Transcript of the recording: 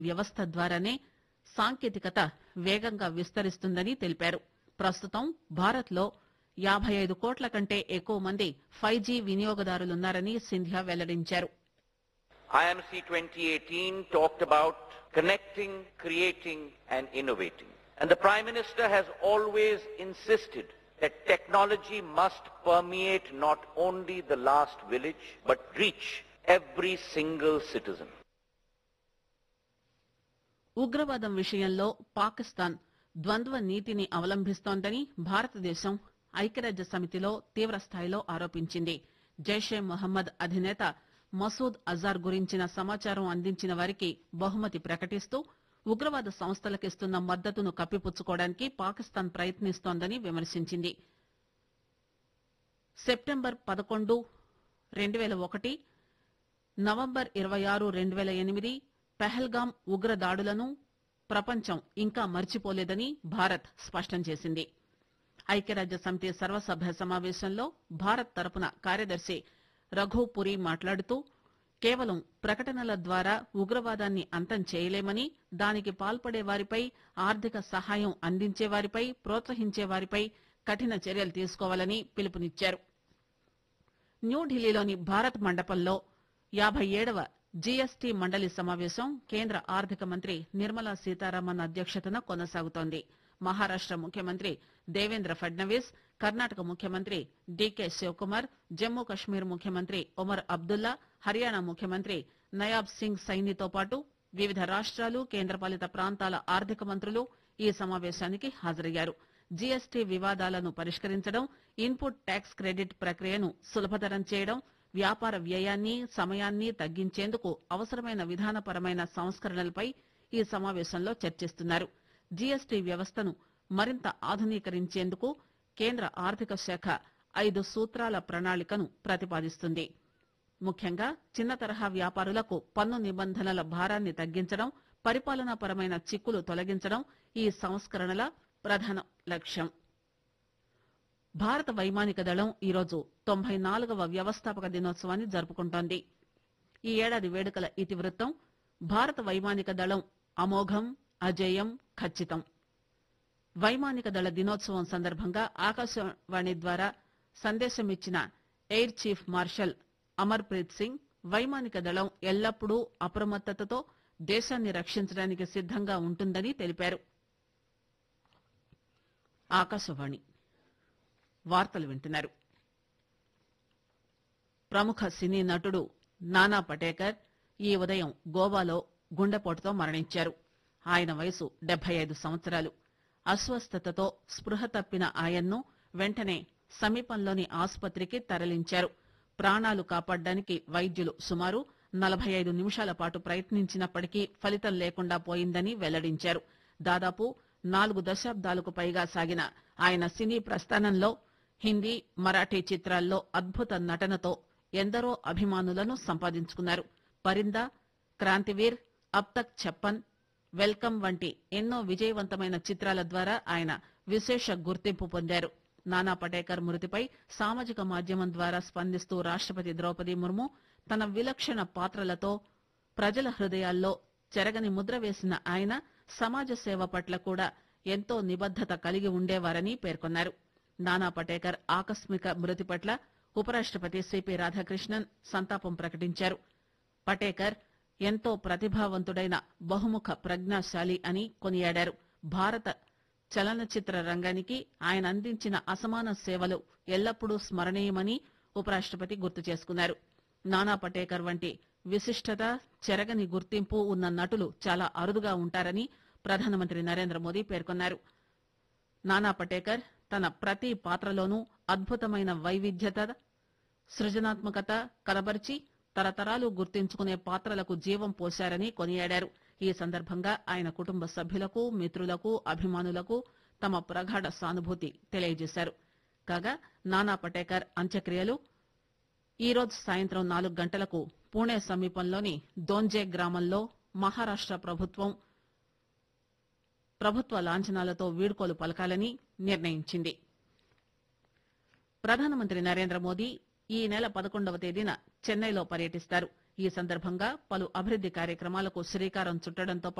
వ్యవస్థ ద్వారానే సాంకేతికత వేగంగా విస్తరిస్తుందని తెలిపారు ప్రస్తుతం భారత్లో యాభై ఐదు కోట్ల కంటే ఎక్కువ మంది ఫైవ్ జీ వినియోగదారులున్నారని సింధియా వెల్లడించారు IMC 2018 talked about connecting, creating and innovating. And the Prime Minister has always insisted that technology must permeate not only the last village, but reach every single citizen. ఉగ్రవాదం విషయంలో పాకిస్తాన్ ద్వంద్వ నీతిని అవలంబిస్తోందని భారతదేశం ఐక్యరాజ్య సమితిలో తీవ్రస్థాయిలో ఆరోపించింది జైషే మొహమ్మద్ అధినేత మసూద్ అజార్ గురించిన సమాచారం అందించిన వారికి బహుమతి ప్రకటిస్తూ ఉగ్రవాద సంస్థలకిస్తున్న మద్దతును కప్పిపుచ్చుకోవడానికి పాకిస్తాన్ ప్రయత్నిస్తోందని విమర్శించింది సెప్టెంబర్ పదకొండు రెండు వేల ఒకటి నవంబర్ ఇరవై ఆరు రెండు వేల ఎనిమిది పెహల్గాం ఉగ్ర దాడులను ప్రపంచం ఇంకా మర్చిపోలేదని భారత్ స్పష్టం చేసింది ఐక్యరాజ్య సమితి సర్వసభ్య సమావేశంలో భారత్ తరపున కార్యదర్శి రఘు పురి మాట్లాడుతూ కేవలం ప్రకటనల ద్వారా ఉగ్రవాదాన్ని అంతం చేయలేమని దానికి పాల్పడే వారిపై ఆర్థిక సహాయం అందించే వారిపై ప్రోత్సహించే వారిపై కఠిన చర్యలు తీసుకోవాలని పిలుపునిచ్చారు న్యూఢిల్లీలోని భారత్ మండపంలో యాభై ఏడవ జీఎస్టీ మండలి సమావేశం కేంద్ర ఆర్థిక మంత్రి నిర్మలా సీతారామన్ అధ్యక్షతన కొనసాగుతోంది మహారాష్ట ముఖ్యమంత్రి దేవేంద్ర ఫడ్నవీస్ కర్ణాటక ముఖ్యమంత్రి డీకే శివకుమార్ జమ్మూ కశ్మీర్ ముఖ్యమంత్రి ఒమర్ అబ్దుల్లా హర్యానా ముఖ్యమంత్రి నయాబ్ సింగ్ సైనితో పాటు వివిధ రాష్ట్రాలు కేంద్రపాలిత ప్రాంతాల ఆర్థిక మంత్రులు ఈ సమావేశానికి హాజరయ్యారు జీఎస్టీ వివాదాలను పరిష్కరించడం ఇన్పుట్ ట్యాక్స్ క్రెడిట్ ప్రక్రియను సులభతరం చేయడం వ్యాపార వ్యయాన్ని సమయాన్ని తగ్గించేందుకు అవసరమైన విధానపరమైన సంస్కరణలపై ఈ సమావేశంలో చర్చిస్తున్నారు జీఎస్టీ వ్యవస్థను మరింత ఆధునీకరించేందుకు కేంద్ర ఆర్థిక శాఖ ఐదు సూత్రాల ప్రణాళికను ప్రతిపాదిస్తుంది ముఖ్యంగా చిన్న తరహా వ్యాపారులకు పన్ను నిబంధనల భారాన్ని తగ్గించడం పరిపాలనాపరమైన చిక్కులు తొలగించడం ఈ సంస్కరణల ప్రధాన లక్ష్యం భారత వైమానిక దళం ఈరోజు తొంభై నాలుగవ వ్యవస్థాపక దినోత్సవాన్ని జరుపుకుంటోంది ఈ ఏడాది వేడుకల ఇతివృత్తం భారత వైమానిక దళం అమోఘం అజేయం ఖచ్చితం వైమానిక దళ దినోత్సవం సందర్భంగా ఆకాశవాణి ద్వారా సందేశమిచ్చిన air chief marshal Amarpreet Singh వైమానిక దళం ఎల్లప్పుడూ అప్రమత్తతతో దేశాన్ని రక్షించడానికి సిద్దంగా ఉంటుందని తెలిపారు ఆకాశవాణి వార్తలు వింటున్నారు ప్రముఖ సినీ నటుడు నానా పటేకర్ ఈ ఉదయం గోవాలో గుండెపోటుతో మరణించారు ఆయన వయసు డెబ్బై ఐదు సంవత్సరాలు అస్వస్థతతో స్పృహ తప్పిన ఆయన్ను వెంటనే సమీపంలోని ఆసుపత్రికి తరలించారు ప్రాణాలు కాపాడడానికి వైద్యులు సుమారు నలభై ఐదు నిమిషాల పాటు ప్రయత్నించినప్పటికీ ఫలితం లేకుండా పోయిందని వెల్లడించారు దాదాపు నాలుగు దశాబ్దాలకు పైగా సాగిన ఆయన సినీ ప్రస్థానంలో హిందీ మరాఠీ చిత్రాల్లో అద్భుత నటనతో ఎందరో అభిమానులను సంపాదించుకున్నారు పరిందా క్రాంతివీర్ అబ్ తక్ ఛప్పన్ వెల్కమ్ వంటి ఎన్నో విజయవంతమైన చిత్రాల ద్వారా ఆయన విశేష గుర్తింపు పొందారు నానా పటేకర్ మృతిపై సామాజిక మాధ్యమం ద్వారా స్పందిస్తూ రాష్టపతి ద్రౌపది ముర్ము తన విలక్షణ పాత్రలతో ప్రజల హృదయాల్లో చెరగని ముద్ర వేసిన ఆయన సమాజ సేవ పట్ల కూడా ఎంతో నిబద్దత కలిగి ఉండేవారని పేర్కొన్నారు నానా పటేకర్ ఆకస్మిక మృతి పట్ల ఉపరాష్టపతి సిపి రాధాకృష్ణన్ సంతాపం ప్రకటించారు పటేకర్ ఎంతో ప్రతిభావంతుడైన బహుముఖ ప్రజ్ఞాశాలి అని కొనియాడారు భారత చలనచిత్ర రంగానికి ఆయన అందించిన అసమాన సేవలు ఎల్లప్పుడూ స్మరణీయమని ఉపరాష్టపతి గుర్తు చేసుకున్నారు నానా పటేకర్ వంటి విశిష్టత చెరగని గుర్తింపు ఉన్న నటులు చాలా అరుదుగా ఉంటారని ప్రధానమంత్రి నరేంద్ర మోదీ పేర్కొన్నారు నానా పటేకర్ తన ప్రతి పాత్రలోనూ అద్భుతమైన వైవిధ్యత సృజనాత్మకత కనబరిచి తరతరాలు గుర్తించుకునే పాత్రలకు జీవం పోశారని కొనియాడారు ఈ సందర్భంగా ఆయన కుటుంబ సభ్యులకు మిత్రులకు అభిమానులకు తమ ప్రగాఢ సానుభూతి తెలియజేశారు కాగా నానా పటేకర్ అంత్యక్రియలు ఈ రోజు సాయంత్రం నాలుగు గంటలకు పూణే సమీపంలోని దోంజే గ్రామంలో మహారాష్ట ప్రభుత్వం ప్రభుత్వ లాంఛనాలతో వీడ్కోలు పలకాలని నిర్ణయించింది ప్రధానమంత్రి నరేంద్ర మోదీ ఈ నెల పదకొండవ తేదీన చెన్నైలో పర్యటిస్తారు ఈ సందర్భంగా పలు అభివృద్ది కార్యక్రమాలకు శ్రీకారం చుట్టడంతో